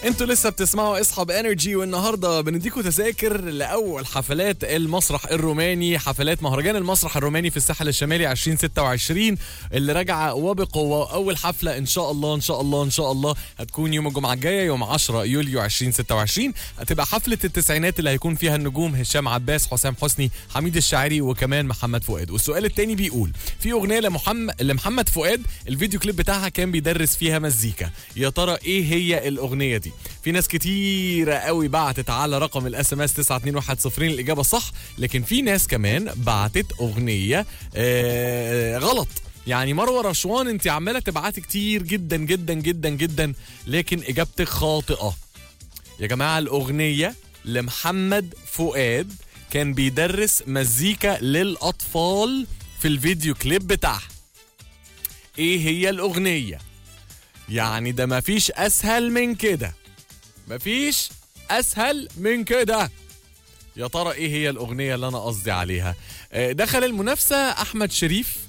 انتوا لسه بتسمعوا اصحاب انرجي والنهارده بنديكوا تذاكر لاول حفلات المسرح الروماني حفلات مهرجان المسرح الروماني في الساحل الشمالي 2026 اللي راجعه وبقوه اول حفله ان شاء الله ان شاء الله ان شاء الله هتكون يوم الجمعه الجايه يوم 10 يوليو 2026 هتبقى حفله التسعينات اللي هيكون فيها النجوم هشام عباس حسام حسني حميد الشاعري وكمان محمد فؤاد والسؤال الثاني بيقول في اغنيه لمحمد لمحمد فؤاد الفيديو كليب بتاعها كان بيدرس فيها مزيكا يا ترى ايه هي الاغنيه دي في ناس كتيرة قوي بعتت على رقم الاس ام اس 92110 الاجابه صح لكن في ناس كمان بعتت اغنيه آه غلط يعني مروه رشوان انت عماله تبعتي كتير جدا جدا جدا جدا لكن اجابتك خاطئه يا جماعه الاغنيه لمحمد فؤاد كان بيدرس مزيكا للاطفال في الفيديو كليب بتاعها ايه هي الاغنيه يعني ده مفيش اسهل من كده مفيش اسهل من كده يا ترى ايه هي الاغنيه اللي انا قصدي عليها آه، دخل المنافسه احمد شريف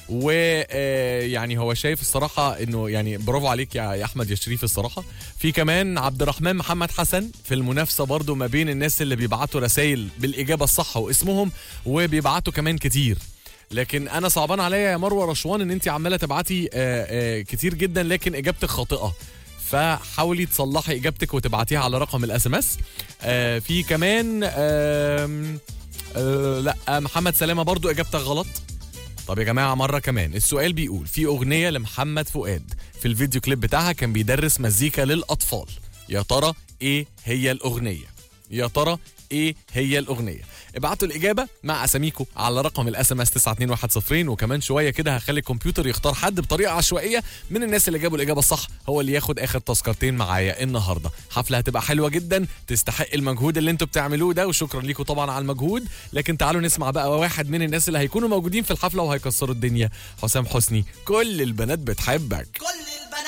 ويعني هو شايف الصراحة انه يعني برافو عليك يا يا احمد يا شريف الصراحة في كمان عبد الرحمن محمد حسن في المنافسة برضو ما بين الناس اللي بيبعتوا رسائل بالإجابة الصح واسمهم وبيبعتوا كمان كتير لكن انا صعبان عليا يا مروه رشوان ان انت عماله تبعتي آه، آه، كتير جدا لكن اجابتك خاطئه فحاولي تصلحي اجابتك وتبعتيها على رقم الاس ام اس في كمان آم، آه، لا محمد سلامه برضو اجابتك غلط طب يا جماعه مره كمان السؤال بيقول في اغنيه لمحمد فؤاد في الفيديو كليب بتاعها كان بيدرس مزيكا للاطفال يا ترى ايه هي الاغنيه يا ترى ايه هي الاغنيه ابعتوا الاجابه مع اساميكم على رقم الاس ام اس 92110 وكمان شويه كده هخلي الكمبيوتر يختار حد بطريقه عشوائيه من الناس اللي جابوا الاجابه الصح هو اللي ياخد اخر تذكرتين معايا النهارده حفله هتبقى حلوه جدا تستحق المجهود اللي انتوا بتعملوه ده وشكرا ليكم طبعا على المجهود لكن تعالوا نسمع بقى واحد من الناس اللي هيكونوا موجودين في الحفله وهيكسروا الدنيا حسام حسني كل البنات بتحبك كل